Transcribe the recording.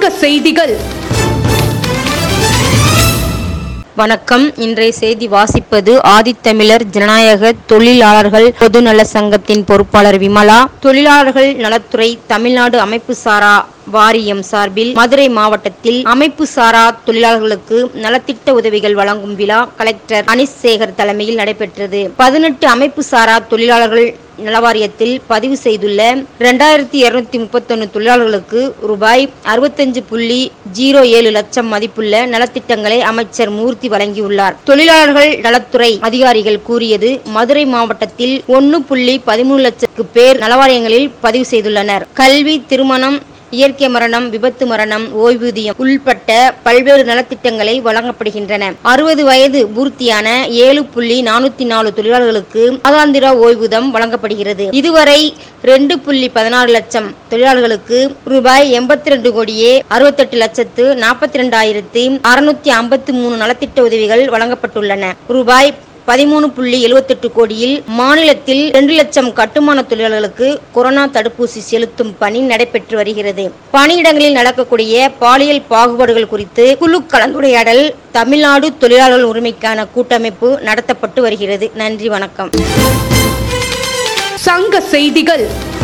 சங்க செய்திகள் வணக்கம் இன்றைய செய்தி வாசிப்பது ஆதித்தமிழர் ஜனநாயக தொழிலாளர்கள் பொதுநல சங்கத்தின் பொறுப்பாளர் விமலா தொழிலாளர்கள் நலத்துறை தமிழ்நாடு அமைப்பு சாரா வாரியம் சார்பில் மதுரை மாவட்டத்தில் அமைப்பு சாரா தொழிலாளர்களுக்கு நலத்திட்ட உதவிகள் வழங்கும் விழா கலெக்டர் அனிஸ் சேகர் தலைமையில் நடைபெற்றது பதினெட்டு அமைப்பு சாரா தொழிலாளர்கள் நலவாரியத்தில் பதிவு செய்துள்ள இரண்டாயிரத்தி இருநூத்தி முப்பத்தொன்னு தொழிலாளர்களுக்கு ரூபாய் அறுபத்தஞ்சு புள்ளி ஜீரோ ஏழு லட்சம் மதிப்புள்ள நலத்திட்டங்களை அமைச்சர் மூர்த்தி வழங்கியுள்ளார் தொழிலாளர்கள் நலத்துறை அதிகாரிகள் கூறியது மதுரை மாவட்டத்தில் ஒன்னு புள்ளி பதிமூணு லட்சத்துக்கு பேர் நலவாரியங்களில் பதிவு செய்துள்ளனர் கல்வி திருமணம் இயற்கை மரணம் விபத்து மரணம் ஓய்வூதியம் உள்பட்ட பல்வேறு நலத்திட்டங்களை வழங்கப்படுகின்றன அறுபது வயது பூர்த்தியான ஏழு புள்ளி நானூத்தி நாலு தொழிலாளர்களுக்கு மாதாந்திர ஓய்வூதியம் வழங்கப்படுகிறது இதுவரை ரெண்டு புள்ளி பதினாறு லட்சம் தொழிலாளர்களுக்கு ரூபாய் எண்பத்தி ரெண்டு கோடியே அறுபத்தெட்டு லட்சத்து நாற்பத்தி ரெண்டாயிரத்தி அறுநூத்தி ஐம்பத்தி மூணு நலத்திட்ட உதவிகள் வழங்கப்பட்டுள்ளன ரூபாய் பதிமூணு புள்ளி எழுவத்தெட்டு கோடியில் மாநிலத்தில் இரண்டு லட்சம் கட்டுமான தொழிலாளர்களுக்கு கொரோனா தடுப்பூசி செலுத்தும் பணி நடைபெற்று வருகிறது பணியிடங்களில் நடக்கக்கூடிய பாலியல் பாகுபாடுகள் குறித்து குழு கலந்துரையாடல் தமிழ்நாடு தொழிலாளர்கள் உரிமைக்கான கூட்டமைப்பு நடத்தப்பட்டு வருகிறது நன்றி வணக்கம் சங்க செய்திகள்